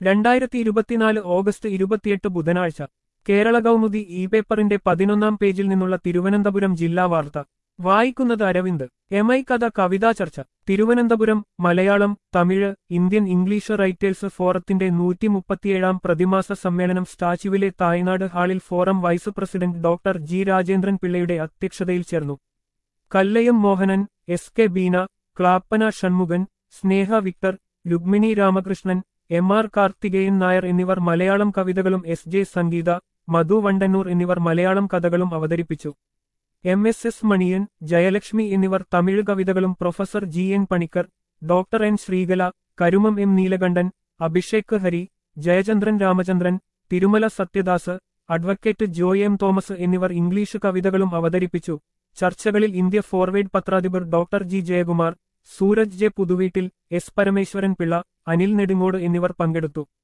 രണ്ടായിരത്തി ഇരുപത്തിനാല് ഓഗസ്റ്റ് ഇരുപത്തിയെട്ട് ബുധനാഴ്ച കേരള കൗമുദി ഇ പേപ്പറിന്റെ പതിനൊന്നാം പേജിൽ നിന്നുള്ള തിരുവനന്തപുരം ജില്ലാ വാർത്ത വായിക്കുന്നത് അരവിന്ദ് എം ഐ കഥ കവിതാ ചർച്ച Thiruvananthapuram Malayalam Tamil Indian English writers ഫോറത്തിന്റെ നൂറ്റി മുപ്പത്തിയേഴാം പ്രതിമാസ സമ്മേളനം സ്റ്റാച്യുവിലെ തായ്നാട് ഹാളിൽ forum vice president doctor G Rajendran പിള്ളയുടെ അധ്യക്ഷതയിൽ ചേർന്നു Kallayam Mohanan S K Beena Clappana Shanmukhan Sneha Victor Rukmini Ramakrishnan M R Karthikeyan Nair എന്നിവർ മലയാളം കവിതകളും എസ് ജെ സംഗീത മധു വണ്ടന്നൂർ എന്നിവർ മലയാളം കഥകളും അവതരിപ്പിച്ചു M S S Maniyan Jayalakshmi എന്നിവർ തമിഴ് കവിതകളും professor G N Panicker doctor N Sreekala Karumam M Neelakandan Abhishek Hari Jayachandran Ramachandran Thirumala Sathyadas advocate Joy M Thomas എന്നിവർ ഇംഗ്ലീഷ് കവിതകളും അവതരിപ്പിച്ചു ചർച്ചകളിൽ ഇന്ത്യ ഫോർവേഡ് പത്രാധിപർ doctor G Jayakumar Sooraj J Puthuveettil S Parameswaran Pillai Anil Nedumgode എന്നിവർ പങ്കെടുത്തു